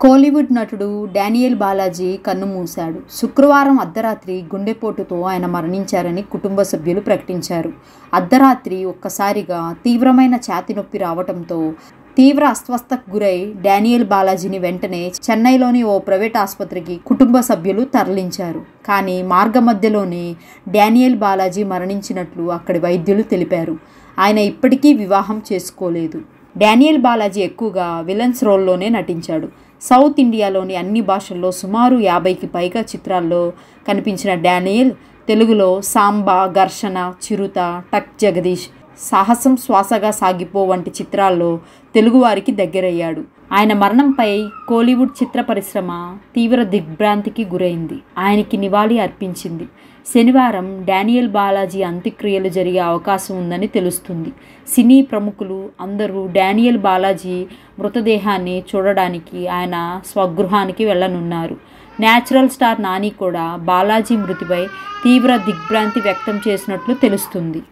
కోలీవుడ్ నటుడు డానియల్ బాలాజీ కన్నుమూశాడు శుక్రవారం అర్ధరాత్రి గుండెపోటుతో ఆయన మరణించారని కుటుంబ సభ్యులు ప్రకటించారు అర్ధరాత్రి ఒక్కసారిగా తీవ్రమైన ఛాతి నొప్పి రావడంతో తీవ్ర అస్వస్థకు గురై డానియల్ బాలాజీని వెంటనే చెన్నైలోని ఓ ప్రైవేట్ ఆసుపత్రికి కుటుంబ సభ్యులు తరలించారు కానీ మార్గమధ్యలోనే డానియల్ బాలాజీ మరణించినట్లు అక్కడి వైద్యులు తెలిపారు ఆయన ఇప్పటికీ వివాహం చేసుకోలేదు డానియల్ బాలాజీ ఎక్కువగా విలన్స్ రోల్లోనే నటించాడు సౌత్ ఇండియాలోని అన్ని భాషల్లో సుమారు యాభైకి పైగా చిత్రాల్లో కనిపించిన డానియల్ తెలుగులో సాంబా ఘర్షణ చిరుత టక్ జగదీష్ సాహసం శ్వాసగా సాగిపో వంటి చిత్రాల్లో తెలుగువారికి దగ్గరయ్యాడు ఆయన మరణంపై కోలీవుడ్ చిత్ర పరిశ్రమ తీవ్ర దిగ్భ్రాంతికి గురైంది ఆయనకి నివాళి అర్పించింది శనివారం డానియల్ బాలాజీ అంత్యక్రియలు జరిగే అవకాశం ఉందని తెలుస్తుంది సినీ ప్రముఖులు అందరూ డానియల్ బాలాజీ మృతదేహాన్ని చూడడానికి ఆయన స్వగృహానికి వెళ్ళనున్నారు న్యాచురల్ స్టార్ నాని కూడా బాలాజీ మృతిపై తీవ్ర దిగ్భ్రాంతి వ్యక్తం చేసినట్లు తెలుస్తుంది